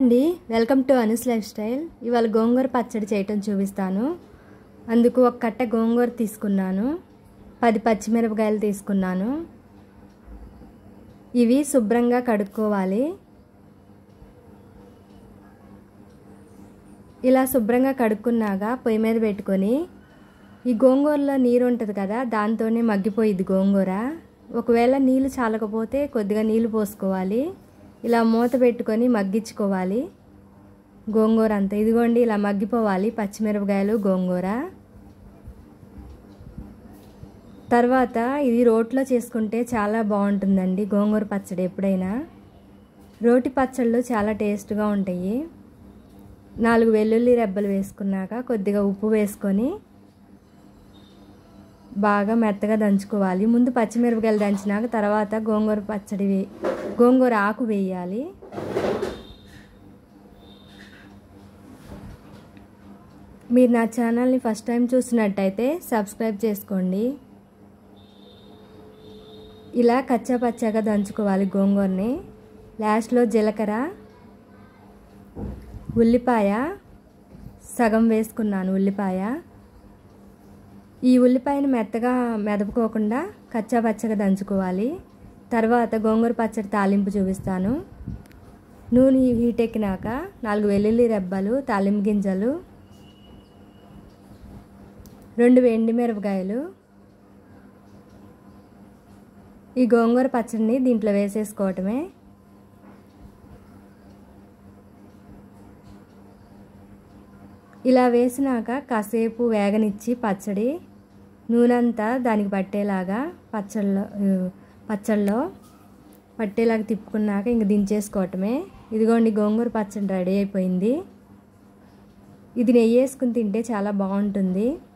అండి welcome to Anu's lifestyle ఇవాళ గోంగూర పచ్చడి చేయటం చూపిస్తాను అందుకు ఒక కట్ట గోంగూర తీసుకున్నాను పది పచ్చిమిరపకాయలు తీసుకున్నాను ఇవి శుభ్రంగా కడుక్కోవాలి ఇలా శుభ్రంగా కడుక్కున్నాక పొయ్యి మీద పెట్టుకొని ఈ గోంగూరలో నీరు ఉంటుంది కదా దాంతోనే మగ్గిపోయిద్ది గోంగూర ఒకవేళ నీళ్ళు చాలకపోతే కొద్దిగా నీళ్ళు పోసుకోవాలి ఇలా మూత పెట్టుకొని మగ్గించుకోవాలి గోంగూర అంతా ఇదిగోండి ఇలా మగ్గిపోవాలి పచ్చిమిరపకాయలు గోంగూర తర్వాత ఇది రోట్లో చేసుకుంటే చాలా బాగుంటుందండి గోంగూర పచ్చడి ఎప్పుడైనా రోటి పచ్చళ్ళు చాలా టేస్ట్గా ఉంటాయి నాలుగు వెల్లుల్లి రెబ్బలు వేసుకున్నాక కొద్దిగా ఉప్పు వేసుకొని బాగా మెత్తగా దంచుకోవాలి ముందు పచ్చిమిరపకాయలు దంచినాక తర్వాత గోంగూర పచ్చడి వే గోంగూర ఆకు వేయాలి మీరు నా ఛానల్ని ఫస్ట్ టైం చూసినట్టయితే సబ్స్క్రైబ్ చేసుకోండి ఇలా కచ్చా పచ్చాగా దంచుకోవాలి గోంగూరని లాస్ట్లో జీలకర్ర ఉల్లిపాయ సగం వేసుకున్నాను ఉల్లిపాయ ఈ ఉల్లిపాయను మెత్తగా మెదపుకోకుండా కచ్చా పచ్చగా దంచుకోవాలి తర్వాత గోంగూర పచ్చడి తాలింపు చూపిస్తాను నూనె హీట్ ఎక్కినాక నాలుగు వెల్లుల్లి రెబ్బలు తాలింపు గింజలు రెండు ఎండి మిరపకాయలు ఈ గోంగూర పచ్చడిని దీంట్లో వేసేసుకోవటమే ఇలా వేసినాక కాసేపు వేగనిచ్చి పచ్చడి నూనె అంతా దానికి పట్టేలాగా పచ్చళ్ళలో పచ్చళ్ళలో పట్టేలాగా తిప్పుకున్నాక ఇంక దించేసుకోవటమే ఇదిగోండి గోంగూర పచ్చడి రెడీ అయిపోయింది ఇది నెయ్యి వేసుకుని తింటే చాలా బాగుంటుంది